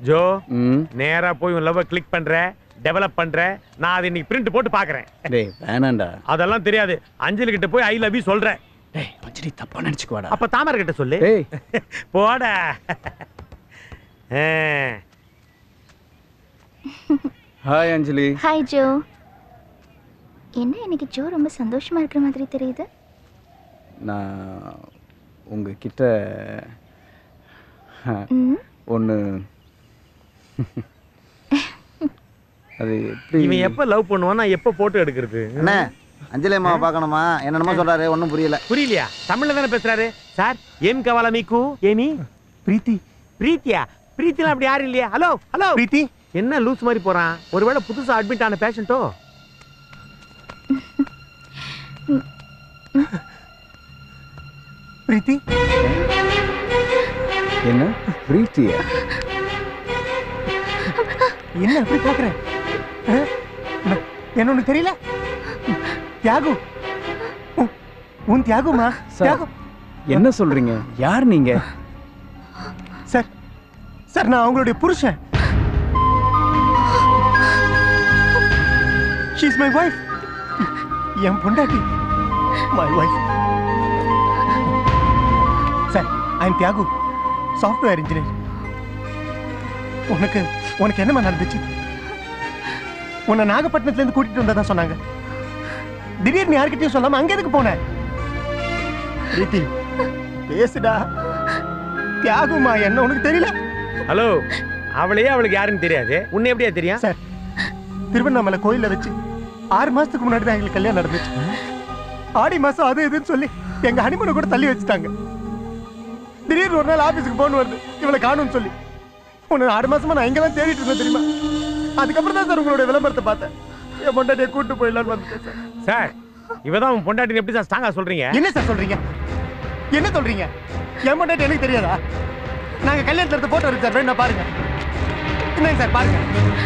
Joe ம் நேரா போய் உன் லவ் கிளிக் பண்ற டெவலப் பண்ற நான் அதை இன்னைக்கு பிரிண்ட் போட்டு பாக்குறேன் டேய் வேணாண்டா அதெல்லாம் தெரியாது அஞ்சலி கிட்ட போய் ஐ லவ் யூ சொல்றேன் டேய் அஞ்சலி தப்பா நினைச்சுக்குவாடா அப்ப தாமரை கிட்ட சொல்லு டேய் போட ஹாய் அஞ்சலி ஹாய் ஜோ என்ன இன்னைக்கு ஜோ ரொம்ப சந்தோஷமா இருக்கிற மாதிரி தெரியுது நான் உங்ககிட்ட ம் ஒன்று அது எப்படி இவன் எப்ப லவ் பண்ணுவான் எப்ப போட்டோ எடுக்கிறது அண்ணே அஞ்சலி அம்மாவை பார்க்கணுமா என்னென்னமோ சொல்றாரு ஒன்றும் புரியல புரியலையா தமிழ்ல தானே பேசுறாரு சார் ஏம் கவாலா மீக்கு ஏமி பிரீத்தி பிரீத்தியா பிரீத்திலாம் அப்படி யாரும் இல்லையா ஹலோ ஹலோ பிரீத்தி என்ன லூஸ் மாதிரி போறான் ஒருவேளை புதுசா அட்மிட் ஆன பேஷண்டோ பிரீத்தி என்ன பிரீத்தியா என்ன அப்படி பாக்குற அஹ்? என்ன- என்ன உனக்கு தெரியல தியாகு உன்- உன் தியாகுமா சார் தியாகு என்ன சொல்றீங்க யார் நீங்க சார் சார் நான் அவங்களுடைய புருஷன் ஷீஸ் மை வைஃப் என் பொண்டாட்டி my wife sir I am Thiyagu software engineer உனக்கு உனக்கு என்னமா நடந்துச்சு உன்னை நாகப்பட்டினத்துல இருந்து கூட்டிட்டு வந்ததா சொன்னாங்க திடீர்னு யார்கிட்டயும் சொல்லாம அங்க எதுக்கு போன பிரீத்தி பேசுடா தியாகுமா என்ன உனக்கு தெரியல ஹலோ அவளையே அவளுக்கு யாருன்னு தெரியாது உன்னை எப்படியா தெரியும் சார் திருவண்ணாமலை கோயில்ல வச்சு ஆறு மாசத்துக்கு முன்னாடி தான் எங்களுக்கு கல்யாணம் நடந்துச்சு ஆடி மாசம் அது இதுன்னு சொல்லி எங்க ஹனிமூனை கூட தள்ளி வச்சுட்டாங்க திடீர்னு ஒரு நாள் ஆபீஸுக்கு போன் வருது இவளை காணும்னு சொல்லி உன்னை ஆறு மாசமா நான் எங்கெல்லாம் தேடிட்டு இருந்தேன் தெரியுமா அதுக்கப்புறம் தான் சார் உங்களுடைய விளம்பரத்தை பார்த்தேன் என் பொண்டாட்டியை கூட்டு போயிடலான்னு வந்துட்டேன் சார் சார் இவதான் உன் பொண்டாட்டி எப்படி சார் ஸ்ட்ராங்கா சொல்றீங்க என்ன சார் சொல்றீங்க என்ன சொல்றீங்க என் பொண்டாட்டி எனக்கு தெரியாதா நாங்க கல்யாணத்துல இருந்த போட்டோ இருக்கு சார் வேணா பாருங்க என்னங்க சார் பாருங்க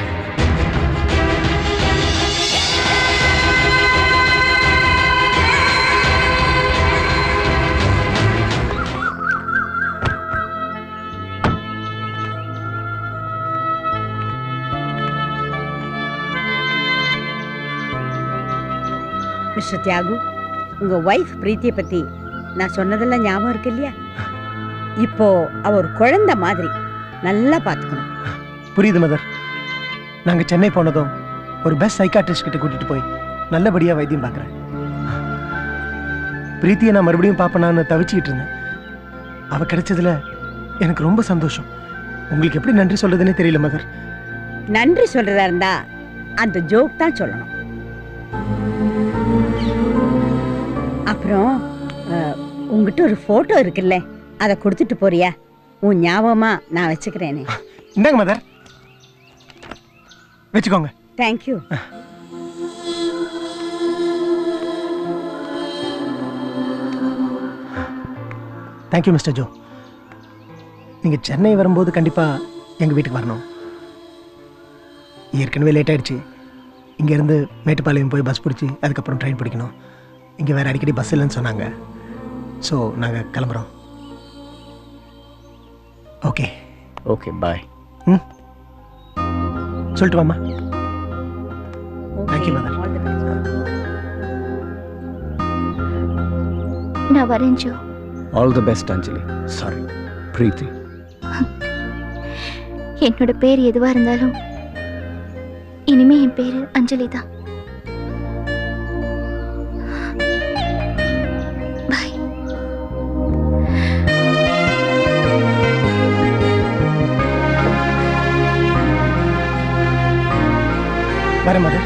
மிஸ்டர் தியாகு உங்க ஒய்ஃப் பிரீத்தியை பத்தி நான் சொன்னதெல்லாம் ஞாபகம் இருக்கு இல்லையா இப்போ அவ ஒரு குழந்தை மாதிரி நல்லா பாத்துக்கணும் புரியுது மதர் நாங்க சென்னை போனதும் ஒரு பெஸ்ட் சைக்காட்ரிஸ்ட் கிட்ட கூட்டிட்டு போய் நல்லபடியா வைத்தியம் பார்க்கறேன் பிரீத்தியை நான் மறுபடியும் பார்ப்பேனான்னு தவிச்சுக்கிட்டு இருந்தேன் அவ கிடைச்சதுல எனக்கு ரொம்ப சந்தோஷம் உங்களுக்கு எப்படி நன்றி சொல்றதுன்னே தெரியல மதர் நன்றி சொல்றதா இருந்தா அந்த ஜோக் தான் சொல்லணும் அப்புறம் அஹ், உங்ககிட்ட ஒரு போட்டோ இருக்குல்ல அதை கொடுத்துட்டு போறியா உன் ஞாபகமா நான் வச்சுக்கிறேனே இந்தாங்க மதர் வச்சுக்கோங்க தேங்க்யூ தேங்க்யூ மிஸ்டர் ஜோ நீங்கள் சென்னை வரும்போது கண்டிப்பாக எங்கள் வீட்டுக்கு வரணும் ஏற்கனவே லேட் ஆயிடுச்சு இங்கேருந்து மேட்டுப்பாளையம் போய் பஸ் பிடிச்சி அதுக்கப்புறம் ட்ரெயின் பிடிக்கணும் இங்கே வேறு அடிக்கடி பஸ் இல்லைன்னு சொன்னாங்க ஸோ நாங்கள் கிளம்புறோம் ஓகே ஓகே பாய் ம் சொல்லிட்டு வாம்மா Thank you, mother. நான் வரேன் ஜோ all the best Anjali sorry Preethi என்னோட பேர் எதுவா இருந்தாலும் இனிமே என் பேரு அஞ்சலி தான் பாய் வரேன் மதர்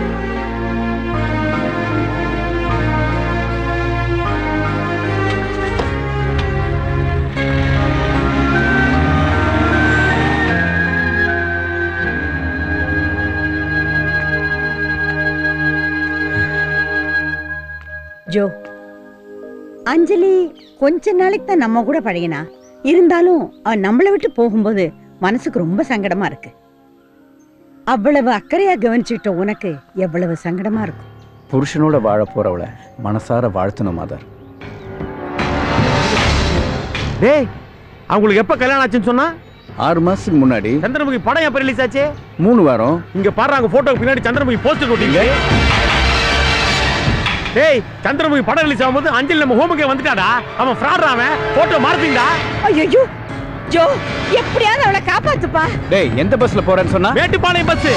ஜோ அஞ்சலி கொஞ்ச நாளைக்கு தான் நம்ம கூட பழகினா இருந்தாலும் அவன் நம்மளை விட்டு போகும்போது மனசுக்கு ரொம்ப சங்கடமா இருக்கு அவ்வளவு அக்கறையா கவனிச்சுக்கிட்ட உனக்கு எவ்வளவு சங்கடமா இருக்கும் புருஷனோட வாழ போறவளை மனசார வாழ்த்தணும் மதர் டேய் அவங்களுக்கு எப்ப கல்யாணம் ஆச்சுன்னு சொன்னா ஆறு மாசத்துக்கு முன்னாடி சந்திரமுகி படம் எப்ப ரிலீஸ் ஆச்சு மூணு வாரம் இங்க பாடுறாங்க போட்டோக்கு பின்னாடி சந்திரமுகி போஸ்டர் ஓட்டிங்க டேய் சந்திரமுகி படம் ரிலீஸ் ஆகும்போது அஞ்சலி நம்ம ஹோமுக்கே வந்துட்டாடா அவன் ஃப்ராட் அவன் போட்டோ மார்த்திங்கடா ஐயோ ஜோ எப்படியாவது அவளை காப்பாத்துப்பா டேய் எந்த பஸ்ல போறேன்னு சொன்னா மேட்டுப்பாளையம் பஸ்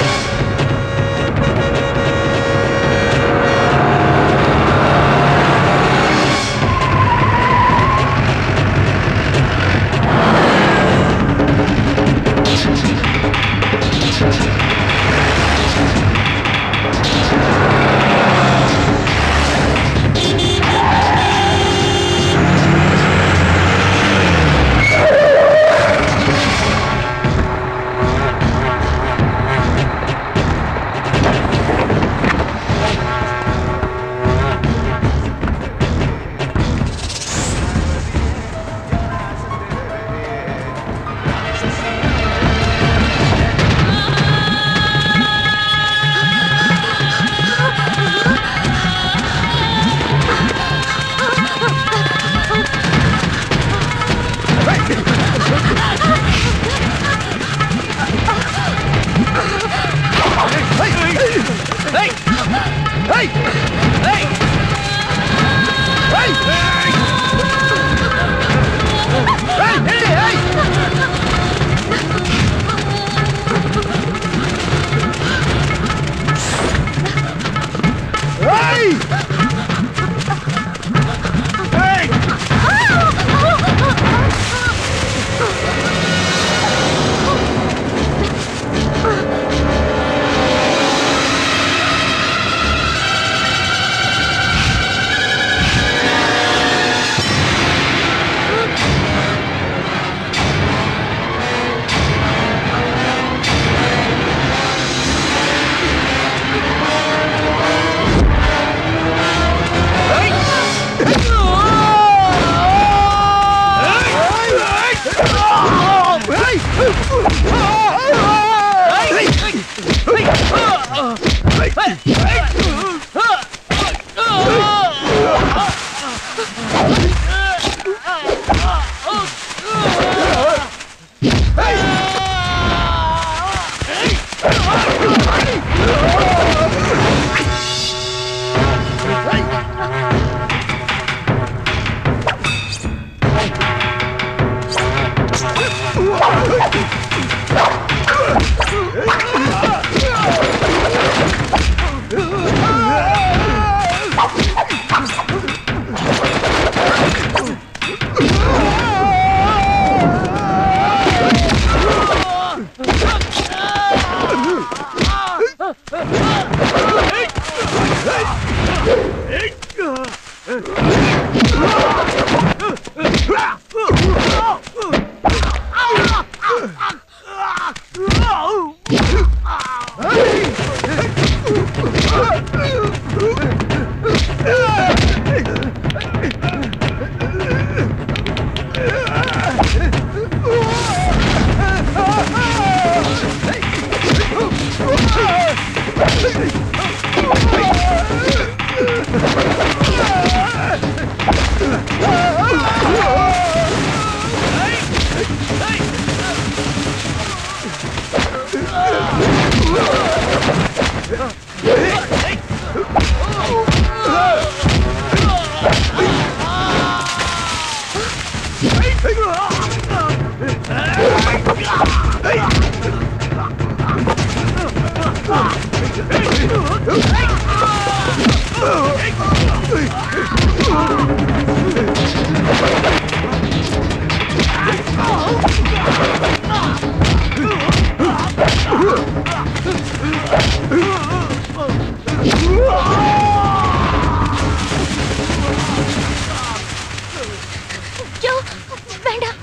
ஜோ வேண்டாம்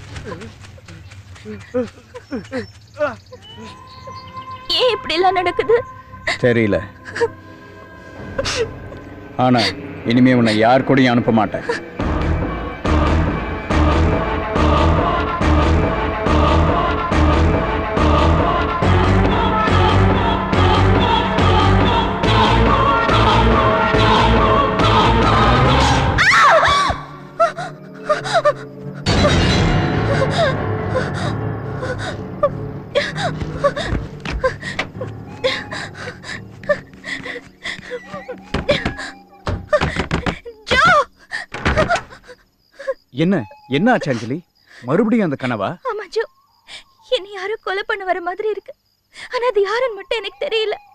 ஏன் இப்படி எல்லாம் நடக்குது தெரியல ஆனா இனிமே உன்னை யார் கூடயும் அனுப்ப மாட்டேன் என்ன என்ன ஆச்சு அஞ்சலி மறுபடியும் அந்த கனவா ஆமா ஜோ என்னை யாரோ கொலை பண்ண வர மாதிரி இருக்கு ஆனா அது யாருன்னு மட்டும் எனக்கு தெரியல